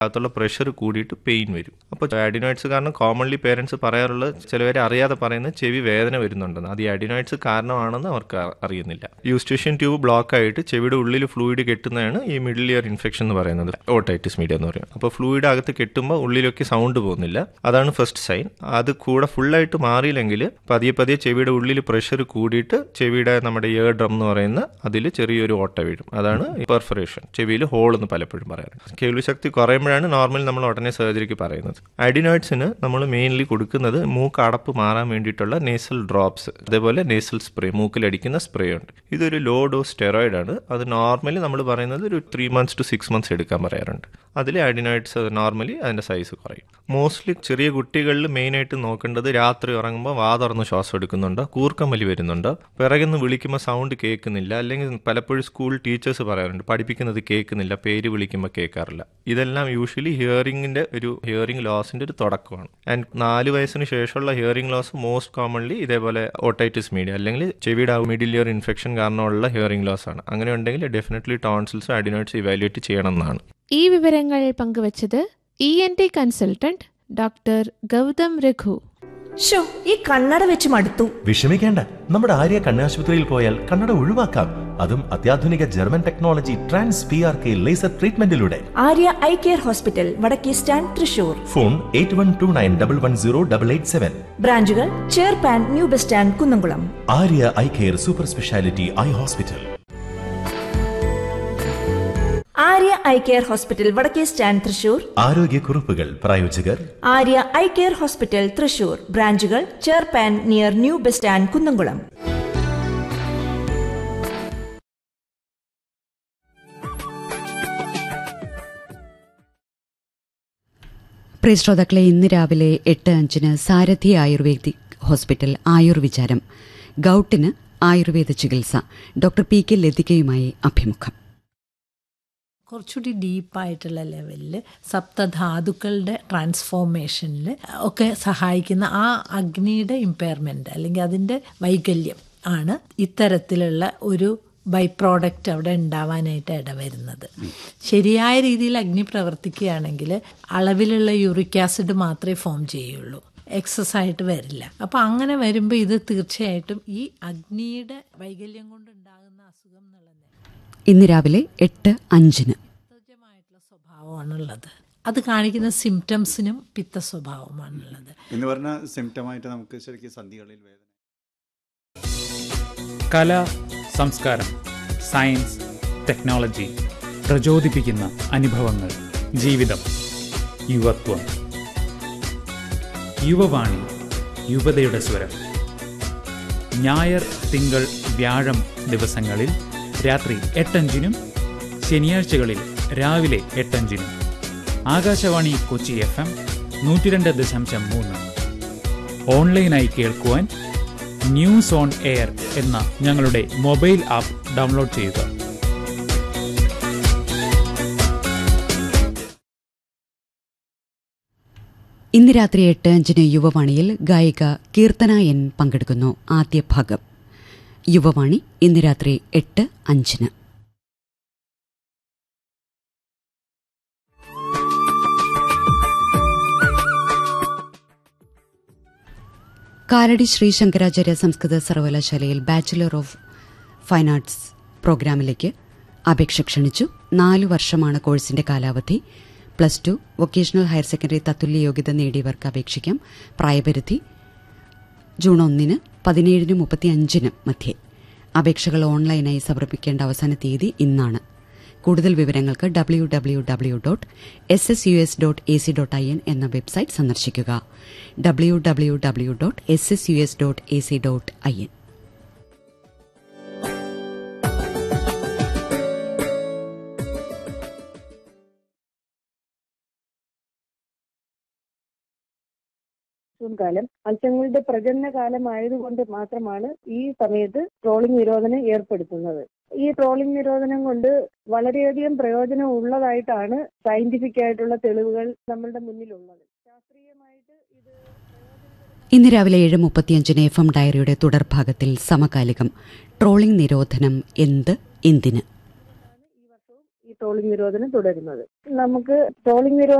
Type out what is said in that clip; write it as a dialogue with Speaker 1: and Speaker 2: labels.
Speaker 1: അകത്തുള്ള പ്രഷർ കൂടിയിട്ട് പെയിൻ വരും അപ്പോൾ അഡിനോയിഡ്സ് കാരണം കോമൺലി പേരൻസ് പറയാറുള്ളത് ചിലവരെ അറിയാതെ പറയുന്നത് ചെവി വേദന വരുന്നുണ്ടെന്ന് അത് ഈ അഡിനോയിഡ്സ് കാരണമാണെന്ന് അവർക്ക് അ- അറിയുന്നില്ല യൂസ്റ്റേഷ്യൻ ട്യൂബ് ബ്ലോക്ക് ആയിട്ട് ചെവിയുടെ ഉള്ളിൽ ഫ്ലൂയിഡ് കെട്ടുന്നതാണ് ഈ മിഡിൽ ഇയർ ഇൻഫെക്ഷൻ എന്ന് പറയുന്നത് ഓട്ടൈറ്റിസ് മീഡിയ എന്ന് പറയും അപ്പോൾ ഫ്ലൂയിഡ് അകത്ത് കെട്ടുമ്പോൾ ഉള്ളിലൊക്കെ സൗണ്ട് പോകുന്നില്ല അതാണ് ഫസ്റ്റ് സൈൻ അത് കൂടെ ഫുള്ളായിട്ട് മാറിയില്ലെങ്കിൽ പതിയെ പതിയെ ചെവിയുടെ ഉള്ളിൽ പ്രഷർ കൂടിയിട്ട് ചെവിയുടെ നമ്മുടെ ഇയർ ഡ്രം എന്ന് പറയുന്ന അതിൽ ചെറിയൊരു ഓട്ട വീഴും അതാണ് പെർഫറേഷൻ ചെവിയിൽ ഹോൾ എന്ന് പലപ്പോഴും പറയാറുണ്ട് കേൾവി ശക്തി കുറയുമ്പോഴാണ് നോർമൽ നമ്മൾ ഉടനെ സർജറിക്ക് പറയുന്നത് അഡിനോയിഡ്സിന് നമ്മൾ മെയിൻലി കൊടുക്കുന്നത് മൂക്ക് അടപ്പ് മാറാൻ വേണ്ടിയിട്ടുള്ള നേസൽ ഡ്രോപ്സ് അതേപോലെ നേസൽ സ്പ്രേ മൂക്കിലടിക്കുന്ന സ്പ്രേ ഉണ്ട് ഇതൊരു ലോ ഡോസ് സ്റ്റെറോയിഡ് ആണ് അത് നോർമലി നമ്മൾ പറയുന്നത് ഒരു three months to six months എടുക്കാൻ പറയാറുണ്ട് അതിൽ അഡിനോയിഡ്സ് നോർമലി അതിൻ്റെ സൈസ് കുറയും മോസ്റ്റ്ലി ചെറിയ കുട്ടികളിൽ മെയിനായിട്ട് നോക്കേണ്ടത് രാത്രി ഉറങ്ങുമ്പോൾ വാ തുറന്ന് ശ്വാസം എടുക്കുന്നുണ്ടോ കൂർക്കമ്പലി വരുന്നുണ്ടോ പിറകുന്ന് വിളിക്കുമ്പോൾ സൗണ്ട് കേൾക്കുന്നില്ല അല്ലെങ്കിൽ പലപ്പോഴും സ്കൂൾ ടീച്ചേഴ്സ് പറയാറുണ്ട് പഠിപ്പിക്കുന്നത് കേൾക്കുന്നില്ല പേര് വിളിക്കുമ്പോൾ കേൾക്കാറില്ല ഇതെല്ലാം യൂഷ്വലി ഹിയറിംഗിന്റെ ഒരു ഹിയറിംഗ് ലോസിന്റെ ഒരു തുടക്കമാണ് ആൻഡ് നാല് വയസ്സിന് ശേഷമുള്ള ഹിയറിംഗ് ലോസ് മോസ്റ്റ് കോമൺലി ഇതേപോലെ ഓട്ടൈറ്റിസ് മീഡിയ അല്ലെങ്കിൽ ചെവിയുടെ മിഡിൽ ഇയർ ഇൻഫെക്ഷൻ കാരണമുള്ള ഹിയറിംഗ് ലോസ് ആണ് അങ്ങനെ ഉണ്ടെങ്കിൽ ഡെഫിനറ്റ്ലി ടോൺസിൽസ് അഡിനോയിഡ്സ് ഇവാലുവേറ്റ് ചെയ്യണം എന്നാണ്
Speaker 2: ഈ വിവരങ്ങൾ പങ്കുവച്ചത് E N T consultant doctor Gautham Raghu
Speaker 3: ഷോ ഈ കണ്ണട വെച്ച് മടുത്തു
Speaker 4: വിഷമിക്കേണ്ട നമ്മുടെ ആര്യ കണ്ണാശുപത്രിയിൽ പോയാൽ കണ്ണട ഒഴിവാക്കാം അതും അത്യാധുനിക German technology trans P R K laser ട്രീറ്റ്മെന്റിലൂടെ
Speaker 3: ആര്യ ഐ കെയർ ഹോസ്പിറ്റൽ വടക്കേ stand Thrissur
Speaker 4: phone eight one two nine double one zero double eight seven
Speaker 3: ബ്രാഞ്ചുകൾ ചേർപ്പാൻ new bus stand Kunnamkulam
Speaker 4: Arya eye care super speciality eye hospital
Speaker 3: Arya eye care hospital വടക്കേ stand Thrissur
Speaker 4: ആരോഗ്യക്കുറിപ്പുകൾ പ്രായോജകർ
Speaker 3: Arya eye care hospital Thrissur ബ്രാഞ്ചുകൾ ചേർപ്പാൻ near new bus stand Kunnamkulam
Speaker 5: പ്രിയ ശ്രോതാക്കളെ ഇന്ന് രാവിലെ എട്ട് അഞ്ചിന് സാരഥി ആയുർവേദിക് ഹോസ്പിറ്റൽ ആയുർവിചാരം ഗൌട്ടിന് ആയുർവേദ ചികിത്സ ഡോക്ടർ പി കെ ലതികയുമായി അഭിമുഖം
Speaker 6: കുറച്ചുകൂടി ഡീപ്പായിട്ടുള്ള ലെവലിൽ സപ്തധാതുക്കളുടെ ട്രാൻസ്ഫോർമേഷനിൽ ഒക്കെ സഹായിക്കുന്ന ആ അഗ്നിയുടെ ഇമ്പയർമെൻ്റ് അല്ലെങ്കിൽ അതിൻ്റെ വൈകല്യം ആണ് ഇത്തരത്തിലുള്ള ഒരു ബൈ പ്രോഡക്റ്റ് അവിടെ ഉണ്ടാവാനായിട്ട് ഇടവരുന്നത് ശരിയായ രീതിയിൽ അഗ്നി പ്രവർത്തിക്കുകയാണെങ്കിൽ അളവിലുള്ള യൂറിക് ആസിഡ് മാത്രമേ ഫോം ചെയ്യുള്ളൂ എക്സസ് ആയിട്ട് വരില്ല അപ്പോൾ അങ്ങനെ വരുമ്പോൾ ഇത് തീർച്ചയായിട്ടും ഈ അഗ്നിയുടെ വൈകല്യം കൊണ്ടുണ്ടാകുന്ന അസുഖം എന്നുള്ളത്
Speaker 5: ഇന്ന് രാവിലെ എട്ട് അഞ്ചിന്
Speaker 6: സഹജമായിട്ടുള്ള സ്വഭാവമാണുള്ളത് അത് കാണിക്കുന്ന സിംറ്റംസിനും പിത്ത സ്വഭാവമാണുള്ളത്
Speaker 7: എന്ന് പറഞ്ഞാൽ സിംറ്റമായിട്ട് നമുക്ക് ശരിക്കും സന്ധികളിൽ വേദന
Speaker 8: കല സംസ്കാരം സയൻസ് ടെക്നോളജി പ്രചോദിപ്പിക്കുന്ന അനുഭവങ്ങൾ ജീവിതം യുവത്വം യുവവാണി യുവതയുടെ സ്വരം ഞായർ തിങ്കൾ വ്യാഴം ദിവസങ്ങളിൽ രാത്രി എട്ടഞ്ചിനും ശനിയാഴ്ചകളിൽ രാവിലെ എട്ടഞ്ചിനും ആകാശവാണി കൊച്ചി എഫ് എം നൂറ്റിരണ്ട് ദശാംശം മൂന്ന് ഓൺലൈനായി കേൾക്കുവാൻ ന്യൂസ് ഓൺ എയർ എന്ന ഞങ്ങളുടെ മൊബൈൽ ആപ്പ് ഡൗൺലോഡ് ചെയ്യുക
Speaker 5: ഇന്ന് രാത്രി എട്ട് അഞ്ചിന് യുവവാണിയിൽ ഗായിക കീർത്തന എൻ പങ്കെടുക്കുന്നു ആദ്യ ഭാഗം യുവവാണി ഇന്ന് രാത്രി എട്ട് അഞ്ചിന് കാലടി ശ്രീ ശങ്കരാചാര്യ സംസ്കൃത സർവകലാശാലയിൽ ബാച്ചിലർ ഓഫ് ഫൈൻ ആർട്സ് പ്രോഗ്രാമിലേക്ക് അപേക്ഷ ക്ഷണിച്ചു നാലു വർഷമാണ് കോഴ്സിന്റെ കാലാവധി plus two vocational higher secondary തത്തുല്യ യോഗ്യത നേടിയവർക്ക് അപേക്ഷിക്കാം പ്രായപരിധി ജൂൺ ഒന്നിന് പതിനേഴിനും മുപ്പത്തിയഞ്ചിനും മധ്യേ അപേക്ഷകൾ ഓൺലൈനായി സമർപ്പിക്കേണ്ട അവസാന തീയതി ഇന്നാണ് കൂടുതൽ വിവരങ്ങൾക്ക് W W W dot S S U S dot A C dot I N എന്ന വെബ്സൈറ്റ് സന്ദർശിക്കുക W W W dot S S U S dot A C dot I N
Speaker 9: monsoon കാലം മത്സ്യങ്ങളുടെ പ്രജനന കാലമായതുകൊണ്ട് മാത്രമാണ് ഈ സമയത്ത് ട്രോളിംഗ് നിരോധനം ഏർപ്പെടുത്തുന്നത് ഈ ട്രോളിംഗ് നിരോധനം കൊണ്ട് വളരെയധികം പ്രയോജനം ഉള്ളതായിട്ടാണ് സയന്റിഫിക് ആയിട്ടുള്ള തെളിവുകൾ നമ്മളുടെ മുന്നിലുള്ളത് ശാസ്ത്രീയമായിട്ട് ഇത്
Speaker 5: ഇന്ന് രാവിലെ ഏഴ് മുപ്പത്തിയഞ്ചിന് എഫ് എം ഡയറിയുടെ തുടർഭാഗത്തിൽ സമകാലികം ട്രോളിംഗ് നിരോധനം എന്ത് എന്തിന്
Speaker 9: ഈ വർഷവും ഈ ട്രോളിംഗ് നിരോധനം തുടരുന്നത് നമുക്ക് ട്രോളിംഗ് നിരോധനം